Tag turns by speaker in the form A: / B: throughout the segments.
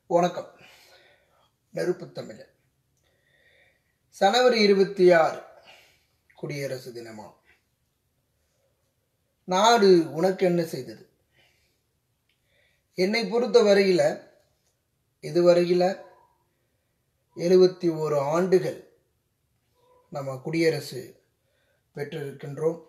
A: வணக்கம் நெருப்பு தமிழன் சனவரி இருபத்தி ஆறு குடியரசு தினமா நாடு உனக்கு என்ன செய்தது என்னை பொறுத்த வரையில இதுவரையில எழுபத்தி ஓரு ஆண்டுகள் நம்ம குடியரசு பெற்றிருக்கின்றோம்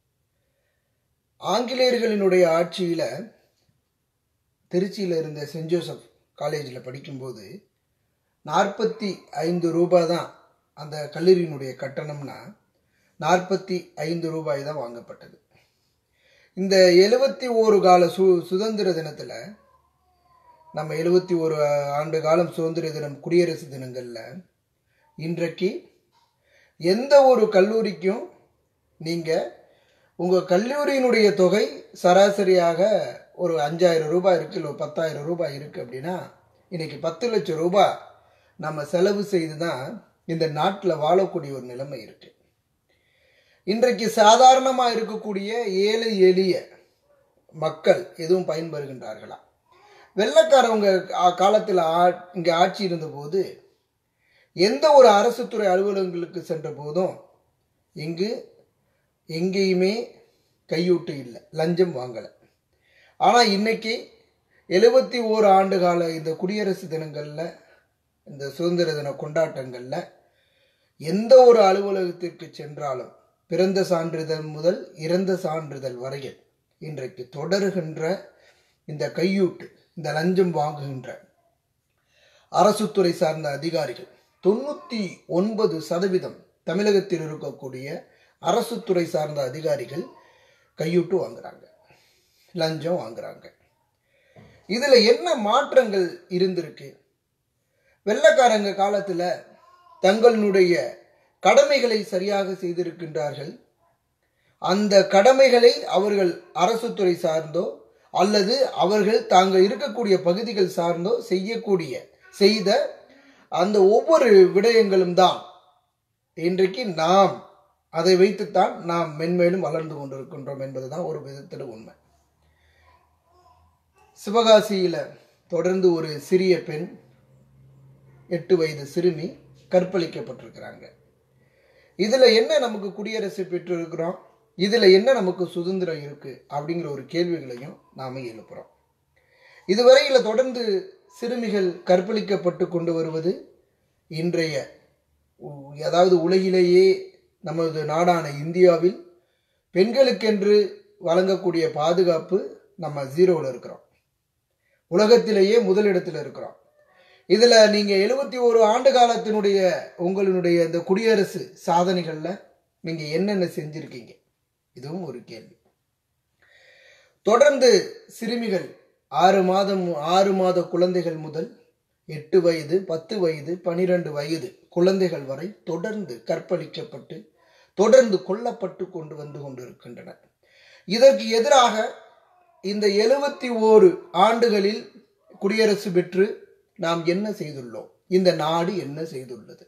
A: ஆங்கிலேயர்களினுடைய ஆட்சியில் திருச்சியில் இருந்த சென்ட் ஜோசப் காலேஜில் படிக்கும்போது நாற்பத்தி ஐந்து ரூபாய் தான் அந்த கல்லூரியினுடைய கட்டணம்னா நாற்பத்தி ஐந்து ரூபாய் தான் வாங்கப்பட்டது இந்த எழுபத்தி ஓரு கால சு சுதந்திர தினத்தில் நம்ம எழுபத்தி ஒரு ஆண்டு காலம் சுதந்திர தினம் குடியரசு தினங்களில் இன்றைக்கு எந்த ஒரு கல்லூரிக்கும் நீங்கள் உங்கள் கல்லூரியினுடைய தொகை சராசரியாக ஒரு அஞ்சாயிரம் ரூபாய் இருக்குது இல்லை பத்தாயிரம் ரூபாய் இருக்குது அப்படின்னா இன்னைக்கு பத்து லட்சம் ரூபாய் நம்ம செலவு செய்து தான் இந்த நாட்டில் வாழக்கூடிய ஒரு நிலைமை இருக்கு இன்றைக்கு சாதாரணமாக இருக்கக்கூடிய ஏழை எளிய மக்கள் எதுவும் பயன்பெறுகின்றார்களா வெள்ளக்காரவங்க காலத்தில் இங்கே ஆட்சி இருந்தபோது எந்த ஒரு அரசு துறை அலுவலகங்களுக்கு சென்ற போதும் இங்கு எங்கேயுமே கையூட்டு இல்லை லஞ்சம் வாங்கலை ஆனால் இன்னைக்கு எழுபத்தி ஓரு ஆண்டு கால இந்த குடியரசு தினங்களில் இந்த சுதந்திர தின கொண்டாட்டங்களில் எந்த ஒரு அலுவலகத்திற்கு சென்றாலும் பிறந்த சான்றிதழ் முதல் இறந்த சான்றிதழ் வரையில் இன்றைக்கு தொடருகின்ற இந்த கையூட்டு இந்த லஞ்சம் வாங்குகின்ற அரசு துறை சார்ந்த அதிகாரிகள் தொண்ணூற்றி ஒன்பது சதவீதம் தமிழகத்தில் இருக்கக்கூடிய அரசு துறை சார்ந்த அதிகாரிகள் கையூட்டு வாங்குறாங்க லஞ்சம் வாங்குறாங்க இதுல என்ன மாற்றங்கள் இருந்திருக்கு வெள்ளக்காரங்க காலத்துல தங்களுடைய கடமைகளை சரியாக செய்திருக்கின்றார்கள் அந்த கடமைகளை அவர்கள் அரசு துறை சார்ந்தோ அல்லது அவர்கள் தாங்கள் இருக்கக்கூடிய பகுதிகள் சார்ந்தோ செய்யக்கூடிய செய்த அந்த ஒவ்வொரு விடயங்களும் தான் இன்றைக்கு நாம் அதை வைத்துத்தான் நாம் மென்மேலும் வளர்ந்து கொண்டிருக்கின்றோம் என்பதுதான் ஒரு விதத்தில் உண்மை சிவகாசியில தொடர்ந்து ஒரு சிறிய பெண் எட்டு வயது சிறுமி கற்பழிக்கப்பட்டிருக்கிறாங்க இதுல என்ன நமக்கு குடியரசு பெற்றிருக்கிறோம் இதுல என்ன நமக்கு சுதந்திரம் இருக்கு அப்படிங்கிற ஒரு கேள்விகளையும் நாம எழுப்புறோம் இதுவரையில தொடர்ந்து சிறுமிகள் கற்பழிக்கப்பட்டு கொண்டு வருவது இன்றைய அதாவது உலகிலேயே நமது நாடான இந்தியாவில் பெண்களுக்கென்று வழங்கக்கூடிய பாதுகாப்பு நம்ம ஜீரோவில் இருக்கிறோம் உலகத்திலேயே முதலிடத்தில் இருக்கிறோம் இதில் நீங்கள் எழுபத்தி ஒரு ஆண்டு காலத்தினுடைய உங்களுடைய இந்த குடியரசு சாதனைகளில் நீங்கள் என்னென்ன செஞ்சுருக்கீங்க இதுவும் ஒரு கேள்வி தொடர்ந்து சிறுமிகள் ஆறு மாதம் ஆறு மாத குழந்தைகள் முதல் எட்டு வயது பத்து வயது பனிரெண்டு வயது குழந்தைகள் வரை தொடர்ந்து கற்பழிக்கப்பட்டு தொடர்ந்து கொல்லப்பட்டு கொண்டு வந்து கொண்டிருக்கின்றன இதற்கு எதிராக இந்த எழுபத்தி ஓரு ஆண்டுகளில் குடியரசு பெற்று நாம் என்ன செய்துள்ளோம் இந்த நாடு என்ன செய்துள்ளது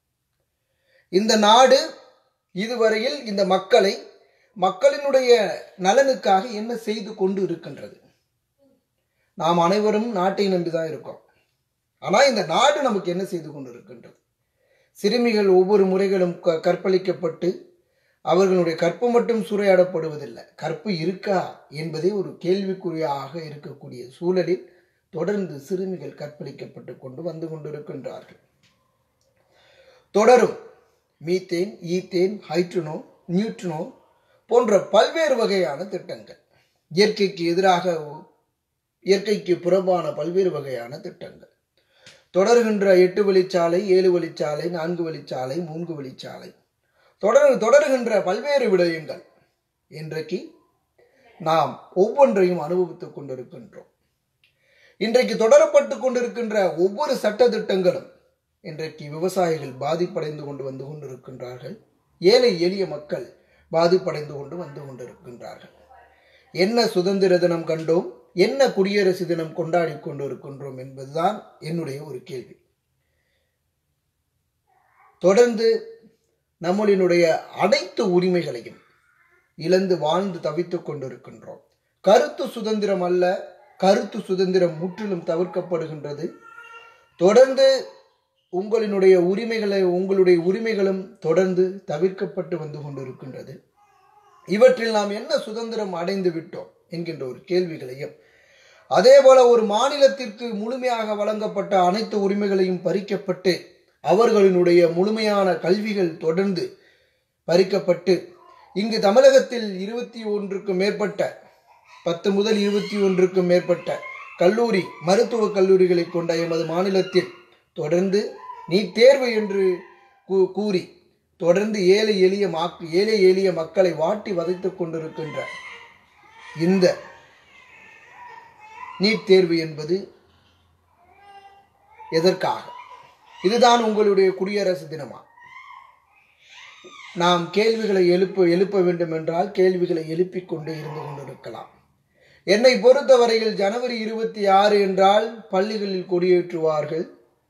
A: இந்த நாடு இதுவரையில் இந்த மக்களை மக்களினுடைய நலனுக்காக என்ன செய்து கொண்டு இருக்கின்றது நாம் அனைவரும் நாட்டை நம்பிதான் இருக்கோம் ஆனா இந்த நாடு நமக்கு என்ன செய்து கொண்டு இருக்கின்றது சிறுமிகள் ஒவ்வொரு முறைகளும் கற்பழிக்கப்பட்டு அவர்களுடைய கற்பு மட்டும் சூறையாடப்படுவதில்லை கற்பு இருக்கா என்பதே ஒரு கேள்விக்குறியாக இருக்கக்கூடிய சூழலில் தொடர்ந்து சிறுமிகள் கற்பழிக்கப்பட்டு கொண்டு வந்து கொண்டிருக்கின்றார்கள் தொடரும் மீத்தேன் ஈத்தேன் ஹைட்ரனோ நியூட்ரனோ போன்ற பல்வேறு வகையான திட்டங்கள் இயற்கைக்கு எதிராக இயற்கைக்கு புறம்பான பல்வேறு வகையான திட்டங்கள் தொடர்கின்ற எட்டு வழிச்சாலை ஏழு வழிச்சாலை நான்கு வழிச்சாலை மூன்று வழிச்சாலை தொடர் தொடர்கின்ற பல்வேறு விடயங்கள் இன்றைக்கு நாம் ஒவ்வொன்றையும் அனுபவித்துக் கொண்டிருக்கின்றோம் இன்றைக்கு தொடரப்பட்டு கொண்டிருக்கின்ற ஒவ்வொரு சட்ட திட்டங்களும் இன்றைக்கு விவசாயிகள் பாதிப்படைந்து கொண்டு வந்து கொண்டிருக்கின்றார்கள் ஏழை எளிய மக்கள் பாதிப்படைந்து கொண்டு வந்து கொண்டிருக்கின்றார்கள் என்ன சுதந்திர தினம் கண்டோம் என்ன குடியரசு தினம் கொண்டாடி கொண்டிருக்கின்றோம் என்பதுதான் என்னுடைய ஒரு கேள்வி தொடர்ந்து நம்மளினுடைய அனைத்து உரிமைகளையும் இழந்து வாழ்ந்து தவித்துக் கொண்டிருக்கின்றோம் கருத்து சுதந்திரம் அல்ல கருத்து சுதந்திரம் முற்றிலும் தவிர்க்கப்படுகின்றது தொடர்ந்து உங்களினுடைய உரிமைகளை உங்களுடைய உரிமைகளும் தொடர்ந்து தவிர்க்கப்பட்டு வந்து கொண்டிருக்கின்றது இவற்றில் நாம் என்ன சுதந்திரம் அடைந்து விட்டோம் என்கின்ற ஒரு கேள்விகளையும் அதே போல ஒரு மாநிலத்திற்கு முழுமையாக வழங்கப்பட்ட அனைத்து உரிமைகளையும் பறிக்கப்பட்டு அவர்களினுடைய முழுமையான கல்விகள் தொடர்ந்து பறிக்கப்பட்டு இங்கு தமிழகத்தில் இருபத்தி ஒன்றுக்கும் மேற்பட்ட பத்து முதல் இருபத்தி ஒன்றுக்கும் மேற்பட்ட கல்லூரி மருத்துவக் கல்லூரிகளை கொண்ட எமது மாநிலத்தில் தொடர்ந்து நீட் தேர்வு என்று கூ- கூறி தொடர்ந்து ஏழை எளிய மாக் ஏழை எளிய மக்களை வாட்டி வதைத்துக் கொண்டிருக்கின்ற இந்த நீட் தேர்வு என்பது எதற்காக இதுதான் உங்களுடைய குடியரசு தினமா நாம் கேள்விகளை எழுப்ப எழுப்ப வேண்டும் என்றால் கேள்விகளை எழுப்பிக் கொண்டே இருந்து கொண்டிருக்கலாம் என்னை பொறுத்தவரையில் ஜனவரி இருபத்தி ஆறு என்றால் பள்ளிகளில் கொடியேற்றுவார்கள்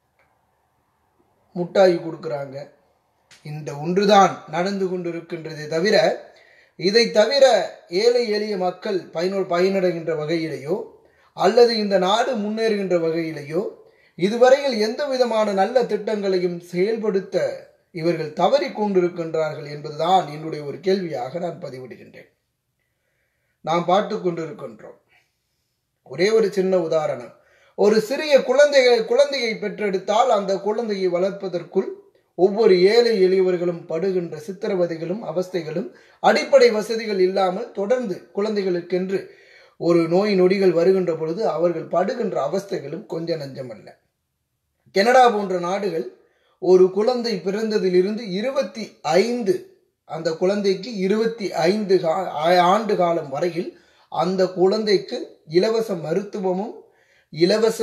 A: முட்டாய் கொடுக்குறாங்க இந்த ஒன்றுதான் நடந்து கொண்டிருக்கின்றதே தவிர இதை தவிர ஏழை எளிய மக்கள் பயனோ பயனடைகின்ற வகையிலேயோ அல்லது இந்த நாடு முன்னேறுகின்ற வகையிலேயோ இதுவரையில் எந்த விதமான நல்ல திட்டங்களையும் செயல்படுத்த இவர்கள் தவறி கொண்டிருக்கின்றார்கள் என்பதுதான் என்னுடைய ஒரு கேள்வியாக நான் பதிவிடுகின்றேன் நாம் பார்த்து கொண்டிருக்கின்றோம் ஒரே ஒரு சின்ன உதாரணம் ஒரு சிறிய குழந்தையை குழந்தையை பெற்றெடுத்தால் அந்த குழந்தையை வளர்ப்பதற்குள் ஒவ்வொரு ஏழை எளியவர்களும் படுகின்ற சித்திரவதைகளும் அவஸ்தைகளும் அடிப்படை வசதிகள் இல்லாமல் தொடர்ந்து குழந்தைகளுக்கென்று ஒரு நோய் நொடிகள் வருகின்ற பொழுது அவர்கள் படுகின்ற அவஸ்தைகளும் கொஞ்ச நஞ்சமல்ல கனடா போன்ற நாடுகள் ஒரு குழந்தை பிறந்ததிலிருந்து இருபத்தி ஐந்து அந்த குழந்தைக்கு இருபத்தி ஐந்து கா- ஆ- ஆண்டு காலம் வரையில் அந்த குழந்தைக்கு இலவச மருத்துவமும் இலவச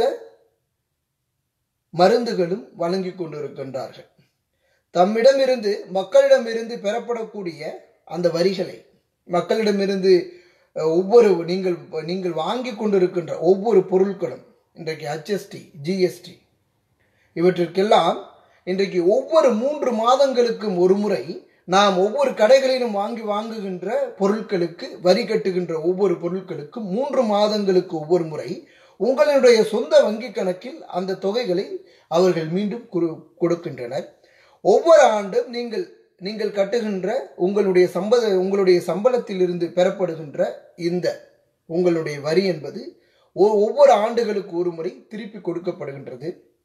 A: மருந்துகளும் வழங்கி கொண்டிருக்கின்றார்கள் தம்மிடமிருந்து மக்களிடமிருந்து பெறப்படக்கூடிய அந்த வரிகளை மக்களிடமிருந்து அஹ், ஒவ்வொரு நீங்கள் நீங்கள் வாங்கி கொண்டிருக்கின்ற ஒவ்வொரு பொருட்களும் இன்றைக்கு ஹெச்எஸ்டி ஜிஎஸ்டி இவற்றிற்கெல்லாம் இன்றைக்கு ஒவ்வொரு மூன்று மாதங்களுக்கும் ஒரு முறை நாம் ஒவ்வொரு கடைகளிலும் வாங்கி வாங்குகின்ற பொருட்களுக்கு வரி கட்டுகின்ற ஒவ்வொரு பொருட்களுக்கும் மூன்று மாதங்களுக்கு ஒவ்வொரு முறை உங்களுடைய சொந்த வங்கி கணக்கில் அந்த தொகைகளை அவர்கள் மீண்டும் குறு- கொடுக்கின்றனர் ஒவ்வொரு ஆண்டும் நீங்கள் நீங்கள் கட்டுகின்ற உங்களுடைய சம்பள உங்களுடைய சம்பளத்திலிருந்து பெறப்படுகின்ற இந்த உங்களுடைய வரி என்பது ஒ- ஒவ்வொரு ஆண்டுகளுக்கு ஒரு முறை திருப்பி கொடுக்கப்படுகின்றது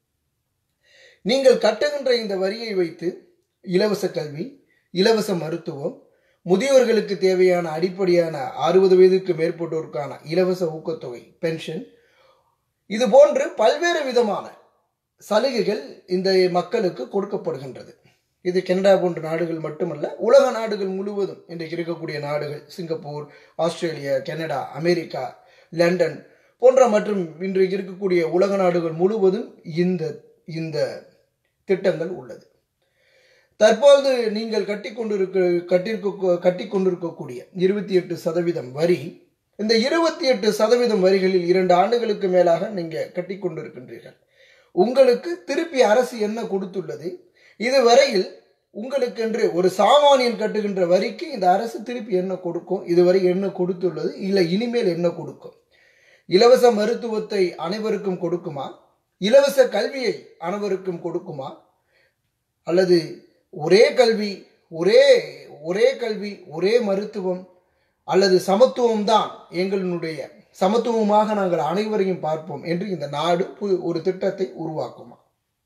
A: நீங்கள் கட்டுகின்ற இந்த வரியை வைத்து இலவச கல்வி இலவச மருத்துவம் முதியோர்களுக்கு தேவையான அடிப்படையான அறுபது வயதுக்கு மேற்பட்டோருக்கான இலவச ஊக்கத்தொகை பென்ஷன் இது போன்று பல்வேறு விதமான சலுகைகள் இந்த மக்களுக்கு கொடுக்கப்படுகின்றது இது கனடா போன்ற நாடுகள் மட்டுமல்ல உலக நாடுகள் முழுவதும் இன்றைக்கு இருக்கக்கூடிய நாடுகள் Singapore Australia Canada America London போன்ற மற்றும் இன்றைக்கு இருக்கக்கூடிய உலக நாடுகள் முழுவதும் இந்த இந்த திட்டங்கள் உள்ளது தற்போது நீங்கள் கட்டி கொண்டிருக்க கட்டிருக்க கட்டி கொண்டிருக்கக்கூடிய இருபத்தி எட்டு சதவீதம் வரி இந்த இருபத்தி எட்டு சதவீதம் வரிகளில் இரண்டு ஆண்டுகளுக்கு மேலாக நீங்க கட்டி கொண்டிருக்கின்றீர்கள் உங்களுக்கு திருப்பி அரசு என்ன கொடுத்துள்ளது இதுவரையில் உங்களுக்கென்று ஒரு சாமானியன் கட்டுகின்ற வரிக்கு இந்த அரசு திருப்பி என்ன கொடுக்கும் இதுவரை என்ன கொடுத்துள்ளது இல்லை இனிமேல் என்ன கொடுக்கும் இலவச மருத்துவத்தை அனைவருக்கும் கொடுக்குமா இலவச கல்வியை அனைவருக்கும் கொடுக்குமா அல்லது ஒரே கல்வி ஒரே ஒரே கல்வி ஒரே மருத்துவம் அல்லது சமத்துவம் தான் எங்களுடைய சமத்துவமாக நாங்கள் அனைவரையும் பார்ப்போம் என்று இந்த நாடு பு- ஒரு திட்டத்தை உருவாக்குமா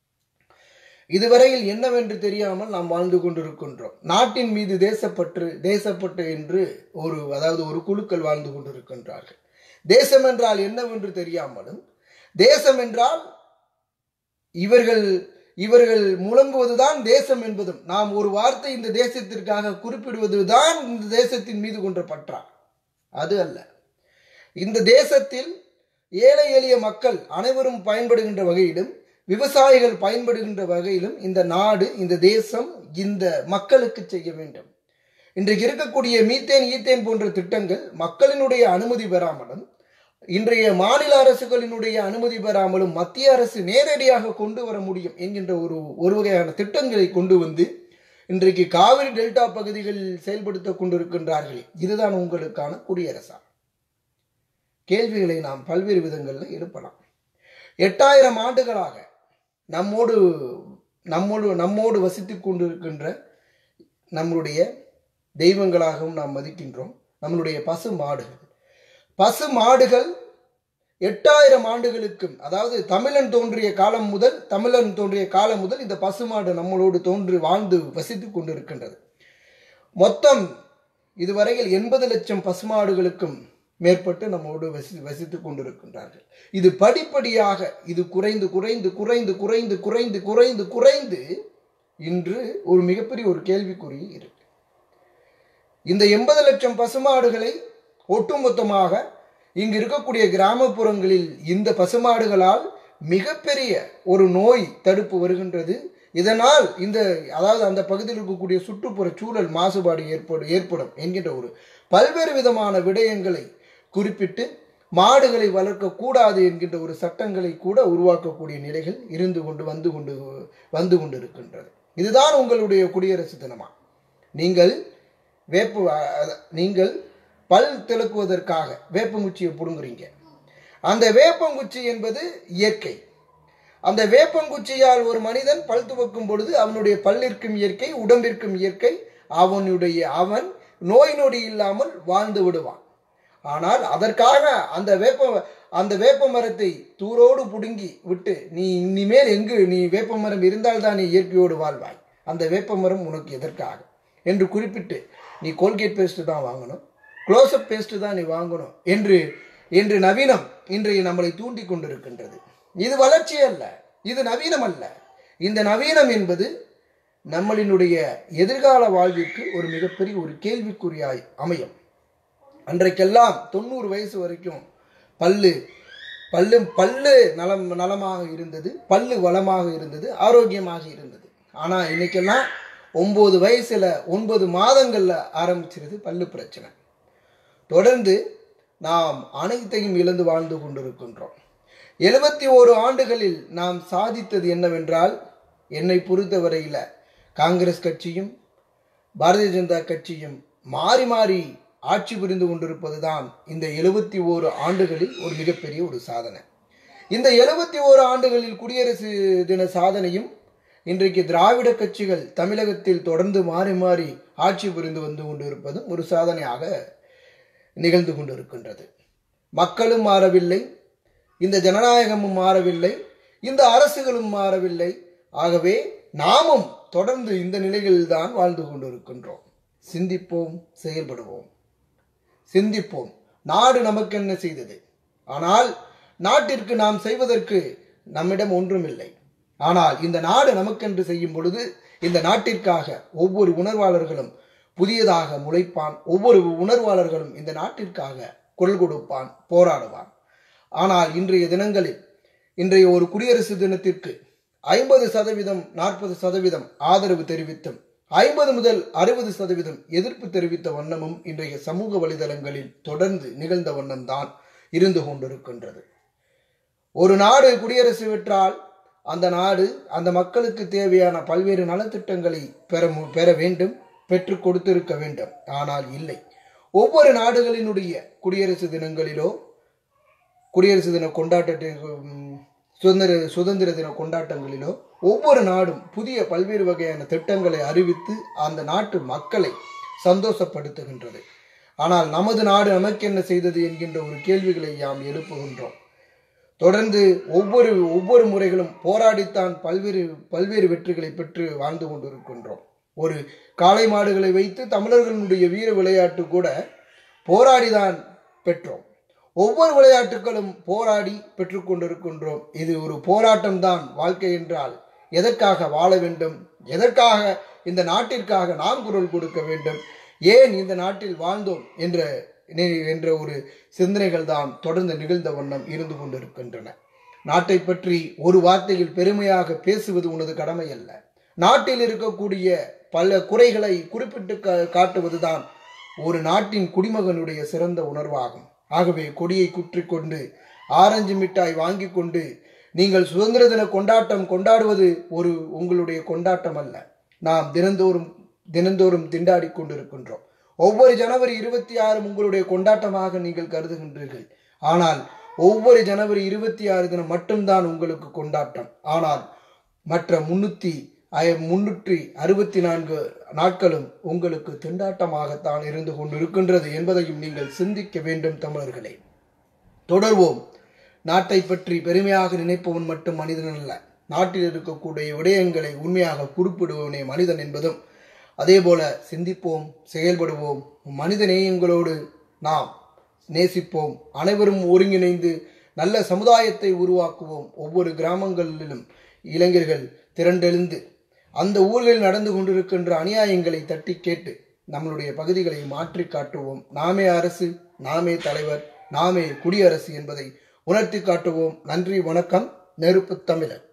A: இதுவரையில் என்னவென்று தெரியாமல் நாம் வாழ்ந்து கொண்டிருக்கின்றோம் நாட்டின் மீது தேசப்பற்று தேசப்பற்று என்று ஒரு அதாவது ஒரு குழுக்கள் வாழ்ந்து கொண்டிருக்கின்றார்கள் தேசம் என்றால் என்னவென்று தெரியாமலும் தேசம் என்றால் இவர்கள் இவர்கள் முழங்குவதுதான் தேசம் என்பதும் நாம் ஒரு வார்த்தை இந்த தேசத்திற்காக குறிப்பிடுவதுதான் இந்த தேசத்தின் மீது கொண்ட பற்றா அது அல்ல இந்த தேசத்தில் ஏழை எளிய மக்கள் அனைவரும் பயன்படுகின்ற வகையிலும் விவசாயிகள் பயன்படுகின்ற வகையிலும் இந்த நாடு இந்த தேசம் இந்த மக்களுக்கு செய்ய வேண்டும் இன்றைக்கு இருக்கக்கூடிய மீத்தேன் ஈத்தேன் போன்ற திட்டங்கள் மக்களினுடைய அனுமதி பெறாமலும் இன்றைய மாநில அரசுகளினுடைய அனுமதி பெறாமலும் மத்திய அரசு நேரடியாக கொண்டு வர முடியும் என்கின்ற ஒரு ஒரு வகையான திட்டங்களை கொண்டு வந்து இன்றைக்கு காவிரி டெல்டா பகுதிகளில் செயல்படுத்திக் கொண்டிருக்கின்றார்களே இதுதான் உங்களுக்கான குடியரசா கேள்விகளை நாம் பல்வேறு விதங்களில் எழுப்பலாம் எட்டாயிரம் ஆண்டுகளாக நம்மோடு நம்மோடு நம்மோடு வசித்து கொண்டிருக்கின்ற நம்மளுடைய தெய்வங்களாகவும் நாம் மதிக்கின்றோம் நம்மளுடைய பசு மாடுகள் பசு மாடுகள் எட்டாயிரம் ஆண்டுகளுக்கும் அதாவது தமிழன் தோன்றிய காலம் முதல் தமிழன் தோன்றிய காலம் முதல் இந்த பசுமாடு நம்மளோடு தோன்றி வாழ்ந்து வசித்து கொண்டிருக்கின்றது மொத்தம் இதுவரையில் எண்பது லட்சம் பசுமாடுகளுக்கும் மேற்பட்டு நம்மோடு வசி வசித்து கொண்டிருக்கின்றார்கள் இது படிப்படியாக இது குறைந்து குறைந்து குறைந்து குறைந்து குறைந்து குறைந்து குறைந்து இன்று ஒரு மிகப்பெரிய ஒரு கேள்விக்குறி இருக்கு இந்த எண்பது லட்சம் பசுமாடுகளை ஒட்டுமொத்தமாக இங்கு இருக்கக்கூடிய கிராமப்புறங்களில் இந்த பசுமாடுகளால் மிகப்பெரிய ஒரு நோய் தடுப்பு வருகின்றது இதனால் இந்த அதாவது அந்த பகுதியில் இருக்கக்கூடிய சுற்றுப்புற சூழல் மாசுபாடு ஏற்படும் ஏற்படும் என்கின்ற ஒரு பல்வேறு விதமான விடயங்களை குறிப்பிட்டு மாடுகளை வளர்க்கக்கூடாது என்கின்ற ஒரு சட்டங்களை கூட உருவாக்கக்கூடிய நிலைகள் இருந்து கொண்டு வந்து கொண்டு வந்து கொண்டு இருக்கின்றது இதுதான் உங்களுடைய குடியரசு தினமா நீங்கள் வேப்பு அ- நீங்கள் பல் திளக்குவதற்காக வேப்பங்குச்சியை பிடுங்குறீங்க அந்த வேப்பங்குச்சி என்பது இயற்கை அந்த வேப்பங்குச்சியால் ஒரு மனிதன் பல் துவக்கும் பொழுது அவனுடைய பல்லிற்கும் இயற்கை உடம்பிற்கும் இயற்கை அவனுடைய அவன் நோய் நொடி இல்லாமல் வாழ்ந்து விடுவான் ஆனால் அதற்காக அந்த வேப்ப அந்த வேப்ப மரத்தை தூரோடு புடுங்கி விட்டு நீ இனிமேல் எங்கு நீ வேப்ப மரம் இருந்தால்தான் நீ இயற்கையோடு வாழ்வாய் அந்த வேப்ப மரம் உனக்கு எதற்காக என்று குறிப்பிட்டு நீ கோல்கேட் பேஸ்ட் தான் வாங்கணும் க்ளோஸ்அப் பேஸ்ட் தான் நீ வாங்கணும் என்று என்று நவீனம் இன்றைய நம்மளை தூண்டி கொண்டிருக்கின்றது இது வளர்ச்சி அல்ல இது நவீனம் அல்ல இந்த நவீனம் என்பது நம்மளினுடைய எதிர்கால வாழ்விற்கு ஒரு மிகப்பெரிய ஒரு கேள்விக்குறியாய் அமையும் அன்றைக்கெல்லாம் தொண்ணூறு வயசு வரைக்கும் பல்லு பல்லு பல்லு நலம் நலமாக இருந்தது பல்லு வளமாக இருந்தது ஆரோக்கியமாக இருந்தது ஆனால் இன்னைக்கெல்லாம் ஒம்பது வயசுல ஒன்பது மாதங்கள்ல ஆரம்பிச்சிருது பல்லு பிரச்சனை தொடர்ந்து நாம் அனைத்தையும் இழந்து வாழ்ந்து கொண்டிருக்கின்றோம் எழுபத்தி ஓரு ஆண்டுகளில் நாம் சாதித்தது என்னவென்றால் என்னை பொறுத்தவரையில காங்கிரஸ் கட்சியும் பாரதிய ஜனதா கட்சியும் மாறி மாறி ஆட்சி புரிந்து கொண்டிருப்பதுதான் இந்த எழுபத்தி ஓரு ஆண்டுகளில் ஒரு மிகப்பெரிய ஒரு சாதனை இந்த எழுபத்தி ஓரு ஆண்டுகளில் குடியரசு தின சாதனையும் இன்றைக்கு திராவிட கட்சிகள் தமிழகத்தில் தொடர்ந்து மாறி மாறி ஆட்சி புரிந்து வந்து கொண்டிருப்பதும் ஒரு சாதனையாக நிகழ்ந்து கொண்டிருக்கின்றது மக்களும் மாறவில்லை இந்த ஜனநாயகமும் மாறவில்லை இந்த அரசுகளும் மாறவில்லை ஆகவே நாமும் தொடர்ந்து இந்த நிலைகளில் தான் வாழ்ந்து கொண்டிருக்கின்றோம் சிந்திப்போம் செயல்படுவோம் சிந்திப்போம் நாடு நமக்கு என்ன செய்தது ஆனால் நாட்டிற்கு நாம் செய்வதற்கு நம்மிடம் ஒன்றுமில்லை ஆனால் இந்த நாடு நமக்கென்று செய்யும் பொழுது இந்த நாட்டிற்காக ஒவ்வொரு உணர்வாளர்களும் புதியதாக முளைப்பான் ஒவ்வொரு உணர்வாளர்களும் இந்த நாட்டிற்காக குரல் கொடுப்பான் போராடுவான் ஆனால் இன்றைய தினங்களில் இன்றைய ஒரு குடியரசு தினத்திற்கு ஐம்பது சதவீதம் நாற்பது சதவீதம் ஆதரவு தெரிவித்தும் ஐம்பது முதல் அறுபது சதவீதம் எதிர்ப்பு தெரிவித்த வண்ணமும் இன்றைய சமூக வலைதளங்களில் தொடர்ந்து நிகழ்ந்த வண்ணம்தான் இருந்து கொண்டிருக்கின்றது ஒரு நாடு குடியரசு பெற்றால் அந்த நாடு அந்த மக்களுக்கு தேவையான பல்வேறு நலத்திட்டங்களை பெற மு- பெற வேண்டும் பெற்று கொடுத்திருக்க வேண்டும் ஆனால் இல்லை ஒவ்வொரு நாடுகளினுடைய குடியரசு தினங்களிலோ குடியரசு தின கொண்டாட்டத்திற்கு ம், சுதந்திர சுதந்திர தின கொண்டாட்டங்களிலோ ஒவ்வொரு நாடும் புதிய பல்வேறு வகையான திட்டங்களை அறிவித்து அந்த நாட்டு மக்களை சந்தோஷப்படுத்துகின்றது ஆனால் நமது நாடு நமக்கு என்ன செய்தது என்கின்ற ஒரு கேள்விகளை யாம் எழுப்புகின்றோம் தொடர்ந்து ஒவ்வொரு ஒவ்வொரு முறைகளும் போராடித்தான் பல்வேறு பல்வேறு வெற்றிகளை பெற்று வாழ்ந்து கொண்டிருக்கின்றோம் ஒரு காளை மாடுகளை வைத்து தமிழர்களுடைய வீர விளையாட்டு கூட போராடிதான் பெற்றோம் ஒவ்வொரு விளையாட்டுகளும் போராடி பெற்றுக்கொண்டிருக்கின்றோம் இது ஒரு போராட்டம் தான் வாழ்க்கை என்றால் எதற்காக வாழ வேண்டும் எதற்காக இந்த நாட்டிற்காக நாம் குரல் கொடுக்க வேண்டும் ஏன் இந்த நாட்டில் வாழ்ந்தோம் என்ற நி- என்ற ஒரு சிந்தனைகள் தான் தொடர்ந்து நிகழ்ந்த வண்ணம் இருந்து கொண்டிருக்கின்றன நாட்டை பற்றி ஒரு வார்த்தையில் பெருமையாக பேசுவது உனது கடமை அல்ல நாட்டில் இருக்கக்கூடிய பல குறைகளை குறிப்பிட்டு கா- காட்டுவதுதான் ஒரு நாட்டின் குடிமகனுடைய சிறந்த உணர்வாகும் ஆகவே கொடியை குற்றி கொண்டு ஆரஞ்சு மிட்டாய் வாங்கி கொண்டு நீங்கள் சுதந்திர தின கொண்டாட்டம் கொண்டாடுவது ஒரு உங்களுடைய கொண்டாட்டம் அல்ல நாம் தினந்தோறும் தினந்தோறும் திண்டாடி கொண்டிருக்கின்றோம் ஒவ்வொரு ஜனவரி இருபத்தி ஆறும் உங்களுடைய கொண்டாட்டமாக நீங்கள் கருதுகின்றீர்கள் ஆனால் ஒவ்வொரு ஜனவரி இருபத்தி ஆறு தினம் மட்டும்தான் உங்களுக்கு கொண்டாட்டம் ஆனால் மற்ற முன்னூற்றி முன்னூற்றி அறுபத்தி நான்கு நாட்களும் உங்களுக்கு திண்டாட்டமாகத்தான் இருந்து கொண்டிருக்கின்றது என்பதையும் நீங்கள் சிந்திக்க வேண்டும் தமிழர்களே தொடர்வோம் நாட்டை பற்றி பெருமையாக நினைப்பவன் மட்டும் மனிதன் அல்ல நாட்டில் இருக்கக்கூடிய விடயங்களை உண்மையாக குறிப்பிடுபவனே மனிதன் என்பதும் அதேபோல சிந்திப்போம் செயல்படுவோம் மனித நேயங்களோடு நாம் நேசிப்போம் அனைவரும் ஒருங்கிணைந்து நல்ல சமுதாயத்தை உருவாக்குவோம் ஒவ்வொரு கிராமங்களிலும் இளைஞர்கள் திரண்டெழுந்து அந்த ஊர்களில் நடந்து கொண்டிருக்கின்ற அநியாயங்களை தட்டி கேட்டு நம்மளுடைய பகுதிகளை மாற்றி காட்டுவோம் நாமே அரசு நாமே தலைவர் நாமே குடியரசு என்பதை உணர்த்தி காட்டுவோம் நன்றி வணக்கம் நெருப்பு தமிழர்